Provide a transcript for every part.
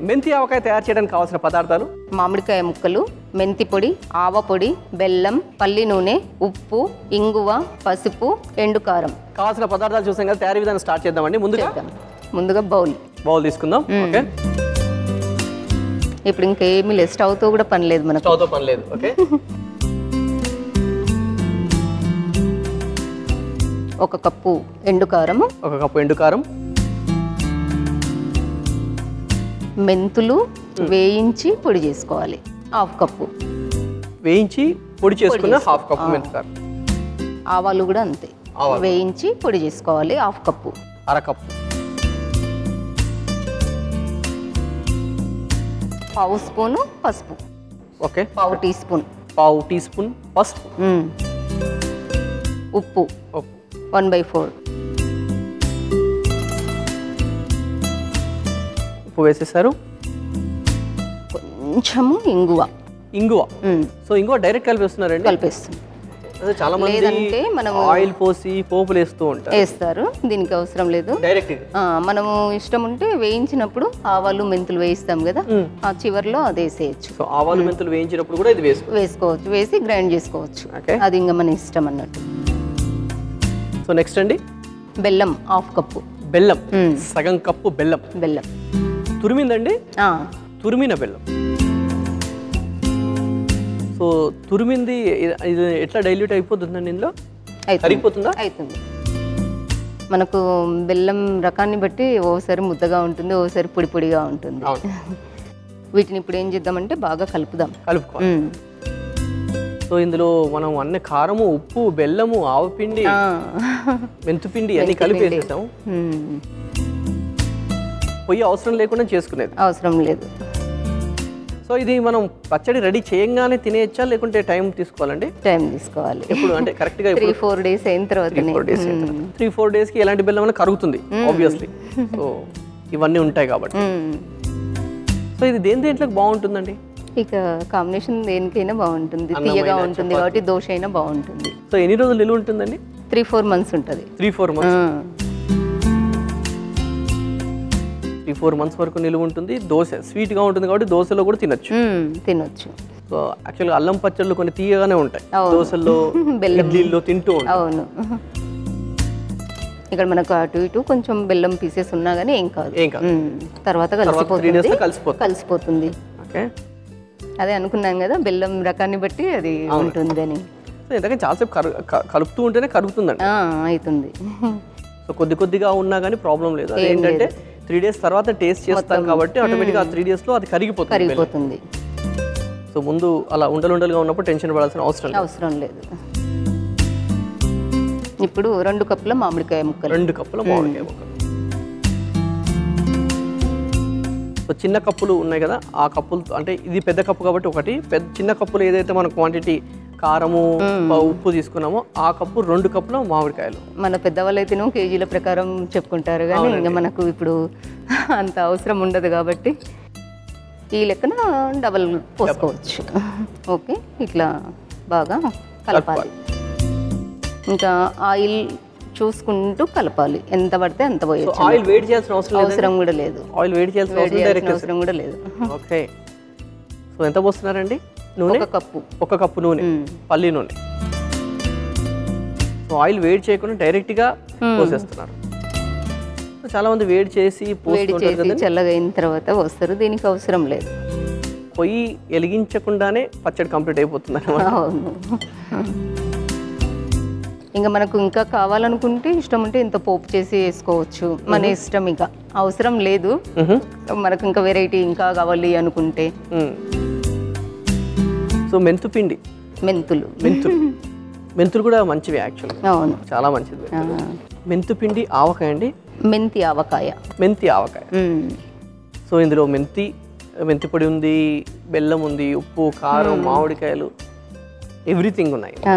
మెంతి ఆవకాయ తయారు చేయడానికి కావాల్సిన పదార్థాలు మామిడికాయ ముక్కలు మెంతి పొడి ఆవ పొడి బెల్లం పల్లి నూనె ఉప్పు ఇంగువ పసుపు ఎండు కారం కావాల్సిన పదార్థాలు చూసాం కదా తయారీ విధానం స్టార్ట్ చేద్దామండి ముందుగా చేద్దాం ముందుగా బౌల్ బౌల్ తీసుకుందాం ఓకే ఇప్పుడు ఇంకేమీ లేదు స్టవ్తో కూడా పని లేదు మనకు స్టవ్తో పని లేదు ఓకే ఒక కప్పు ఎండు కారము ఒక కప్పు ఎండు కారం మెంతులు వేయించి పొడి చేసుకోవాలి హాఫ్ కప్పు వేయించి పొడి చేసుకున్న హాఫ్ కప్పు మెంతి కారం ఆవాలు కూడా అంతే ఆవాలు. వేయించి పొడి చేసుకోవాలి హాఫ్ కప్పు అర కప్పు పావు స్పూను పసుపు ఓకే పావు టీ స్పూన్ పావు టీ స్పూన్ పసుపు మ్మ్. ఉప్పు ఉప్పు. వన్ బై ఫోర్ ఉప్పు వేసేసారు కొంచెము ఇంగువ ఇంగువ మ్మ్. సో ఇంగువ డైరెక్ట్ కలిపేస్తున్నారండి కలిపేస్తుంది అదే చాలా మంది లేదంటే మనము ఆయిల్ పోసి పోపులు వేస్తూ ఉంటారు వేస్తారు దీనికి అవసరం లేదు డైరెక్ట్ ఆ, మనము ఇష్టం ఉంటే వేయించినప్పుడు ఆవాలు మెంతులు వేయిస్తాం కదా మ్మ్. ఆ చివర్లో అది వేసేయచ్చు సో ఆవాలు మెంతులు వేయించినప్పుడు కూడా ఇది వేసుకో వేసుకోవచ్చు వేసి గ్రైండ్ చేసుకోవచ్చు ఓకే అది ఇంకా మన ఇష్టం అన్నట్టు సో నెక్స్ట్ అండి బెల్లం హాఫ్ కప్పు బెల్లం మ్మ్. సగం కప్పు బెల్లం బెల్లం తురిమిందండి ఆ, తురిమిన బెల్లం సో తురిమింది ఇది- ఇది ఎట్లా డైల్యూట్ అయిపోతుందండి ఇందులో అవుతుంది కరిగిపోతుందా అవుతుంది మనకు బెల్లం రకాన్ని బట్టి ఓసారి ముద్దగా ఉంటుంది ఓసారి పొడి పొడిగా ఉంటుంది అవును వీటిని ఇప్పుడు ఏం చేద్దామంటే బాగా కలుపుదాం కలుపుకోవాలి మ్మ్. సో ఇందులో మనం అన్ని కారము ఉప్పు బెల్లము ఆవపిండి ఆ. మెంతుపిండి అన్ని కలిపి వేసేసాము మ్మ్. పొయ్యి అవసరం లేకుండా చేసుకునేది అవసరం లేదు సో ఇది మనం పచ్చడి రెడీ చేయంగానే తినేయచ్చా లేకుంటే టైం తీసుకోవాలండి టైం తీసుకోవాలి ఎప్పుడు అంటే కరెక్ట్గా త్రీ ఫోర్ డేస్ అయిన తర్వాతనే ఫోర్ డేస్ త్రీ ఫోర్ డేస్కి ఎలాంటి బెల్లం అయినా కరుగుతుంది ఆబ్వియస్లీ సో ఇవన్నీ ఉంటాయి కాబట్టి మ్మ్. సో ఇది దేని దేంట్లోకి బాగుంటుందండి ఇక కాంబినేషన్ దేనికైనా బాగుంటుంది అన్నమైన, తీయగా ఉంటుంది కాబట్టి దోశ అయినా బాగుంటుంది సో ఎన్ని రోజులు నిలువ ఉంటుందండి త్రీ ఫోర్ మంత్స్ ఉంటుంది three four months three four months వరకు నిలువ ఉంటుంది దోశ స్వీట్గా ఉంటుంది కాబట్టి దోశలో కూడా తినొచ్చు తినొచ్చు సో యాక్చువల్గా అల్లం పచ్చళ్ళు కొన్ని తీయగానే ఉంటాయి అవును. దోశల్లో బెల్లం. ఇడ్లీల్లో తింటూ ఉంటాం అవును ఇక్కడ మనకు అటు ఇటు కొంచెం బెల్లం పీసెస్ ఉన్నా కానీ ఏం కాదు ఏం కాదు మ్మ్. తర్వాత తర్వాత త్రీ కలిసిపోతుంది డేస్లో కలిసిపోతుంది కలిసిపోతుంది ఓకే అదే అనుకున్నాం కదా బెల్లం రకాన్ని బట్టి అది ఉంటుంది అని సో ఎందుకంటే చాలాసేపు కరు క- కలుపుతూ ఉంటేనే కరుగుతుందండి ఆ, అవుతుంది సో కొద్ది కొద్దిగా ఉన్నా కానీ ప్రాబ్లం లేదు అది ఏంటంటే త్రీ డేస్ తర్వాత టేస్ట్ చేస్తాం కాబట్టి ఆటోమేటిక్గా ఆ త్రీ డేస్లో అది కరిగిపోతుంది బెల్లం. కరిగిపోతుంది సో ముందు అలా ఉండలు ఉండలుగా ఉన్నప్పుడు టెన్షన్ పడాల్సిన అవసరం లేదు అవసరం లేదు ఇప్పుడు రెండు కప్పుల మామిడికాయ ముక్కలు రెండు కప్పుల మామిడికాయ ముక్కలు సో చిన్న కప్పులు ఉన్నాయి కదా ఆ కప్పులు అంటే ఇది పెద్ద కప్పు కాబట్టి ఒకటి పెద్ద చిన్న కప్పులు ఏదైతే మన క్వాంటిటీ కారము ప- ఉప్పు తీసుకున్నామో ఆ కప్పు రెండు కప్పుల మామిడికాయలు మన పెద్దవాళ్ళు అయితేనో కేజీల ప్రకారం చెప్పుకుంటారు కానీ ఇంకా మనకు ఇప్పుడు అంత అవసరం ఉండదు కాబట్టి ఈ లెక్కన డబల్ పోసుకోవచ్చు ఓకే ఇట్లా బాగా కలపాలి ఇంకా ఆయిల్ చూసుకుంటూ కలపాలి ఎంత పడితే అంత సో పోయొచ్చు ఆయిల్ వేడి చేయాల్సిన అవసరం లేదు అవసరం కూడా లేదు ఆయిల్ వేడి చేయాల్సిన వేడి అవసరం చేయాల్సిన డైరెక్ట్ అవసరం కూడా లేదు ఓకే సో ఎంత పోస్తున్నారండి నూనె ఒక కప్పు ఒక కప్పు నూనె మ్మ్. పల్లి నూనె సో ఆయిల్ వేడి చేయకుండా డైరెక్ట్గా పోసేస్తున్నారు సో చాలా మంది వేడి చేసి వేడి పోస్తుంటారు చేసి కదండి చల్లగా అయిన తర్వాత వస్తారు దీనికి అవసరం లేదు పొయ్యి వెలిగించకుండానే పచ్చడి కంప్లీట్ అయిపోతుంది అనమాట అవును ఇంకా మనకు ఇంకా కావాలనుకుంటే ఇష్టం ఉంటే ఇంత పోపు చేసి వేసుకోవచ్చు మన ఇష్టం ఇంకా అవసరం లేదు మనకు ఇంకా వెరైటీ ఇంకా కావాలి అనుకుంటే సో మెంతు పిండి మెంతులు మెంతులు మెంతులు కూడా మంచివి యాక్చువల్గా అవును చాలా మంచిది ఆ, మెంతు పిండి ఆవకాయ అండి మెంతి ఆవకాయ మెంతి ఆవకాయ మ్మ్. సో ఇందులో మెంతి మెంతి పొడి ఉంది బెల్లం ఉంది ఉప్పు కారం మామిడికాయలు ఎవ్రీథింగ్ ఉన్నాయి ఆ.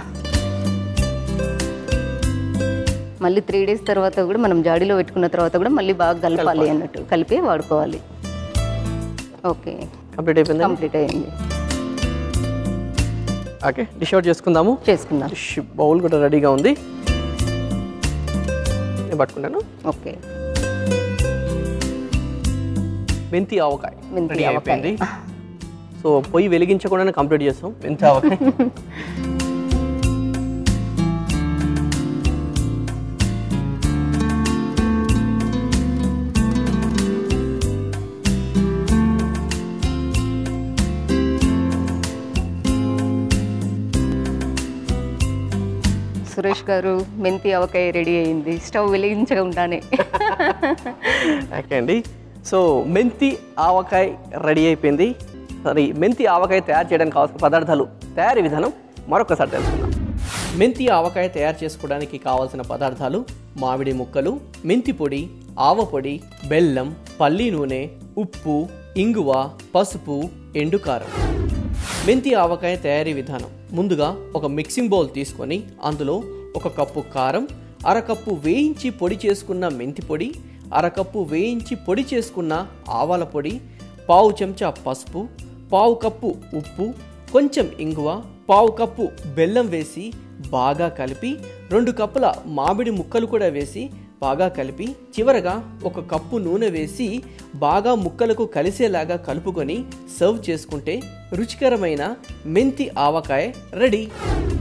మళ్ళీ త్రీ డేస్ తర్వాత కూడా మనం జాడీలో పెట్టుకున్న తర్వాత కూడా మళ్ళీ బాగా కలపాలి అన్నట్టు కలిపి వాడుకోవాలి ఓకే కంప్లీట్ అయిపోయింది కంప్లీట్ అయ్యింది ఓకే డిష్ అవుట్ చేసుకుందాము చేసుకుందాం డిష్ బౌల్ కూడా రెడీగా ఉంది నేను పట్టుకుంటాను ఓకే మెంతి ఆవకాయ మెంతి రెడీ ఆవకాయ. అయిపోయింది సో పొయ్యి వెలిగించకుండానే కంప్లీట్ చేస్తాం మెంతి ఆవకాయ సురేష్ గారు మెంతి ఆవకాయ రెడీ అయింది స్టవ్ వెలిగించకుండానే ఓకే అండి సో మెంతి ఆవకాయ రెడీ అయిపోయింది సరే మెంతి ఆవకాయ తయారు చేయడానికి కావాల్సిన పదార్థాలు తయారీ విధానం మరొకసారి తెలుసుకుందాం మెంతి ఆవకాయ తయారు చేసుకోవడానికి కావాల్సిన పదార్థాలు మామిడి ముక్కలు మెంతి పొడి ఆవ పొడి బెల్లం పల్లి నూనె ఉప్పు ఇంగువ పసుపు ఎండుకారం మెంతి ఆవకాయ తయారీ విధానం ముందుగా ఒక మిక్సింగ్ బౌల్ తీసుకొని అందులో ఒక కప్పు కారం అరకప్పు వేయించి పొడి చేసుకున్న మెంతి పొడి అరకప్పు వేయించి పొడి చేసుకున్న ఆవాల పొడి పావు చెంచా పసుపు పావు కప్పు ఉప్పు కొంచెం ఇంగువ పావు కప్పు బెల్లం వేసి బాగా కలిపి రెండు కప్పుల మామిడి ముక్కలు కూడా వేసి బాగా కలిపి చివరగా ఒక కప్పు నూనె వేసి బాగా ముక్కలకు కలిసేలాగా కలుపుకొని సర్వ్ చేసుకుంటే రుచికరమైన మెంతి ఆవకాయ రెడీ